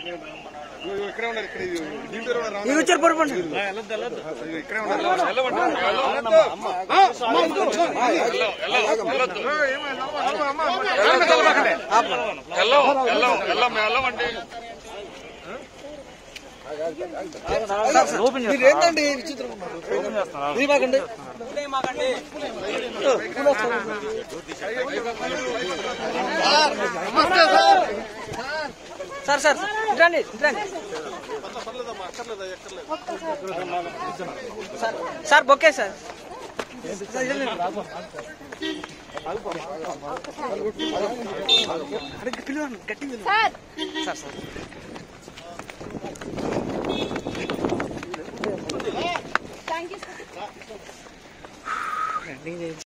ఇక్కడే ఉన్నారు ఇక్కడ ఇది దీంట్లో కూడా రా- ఇవి వచ్చారు పొరపండి ఇక్కడే ఉన్నారు మీరు ఏంటండి విచిత్రం ఇది మాకండి సార్ సార్ ఇట్రండి ఇట్రండి సార్ సార్ బొక్కే సార్ పిలువండి గట్టి sir sir sir thank you రండి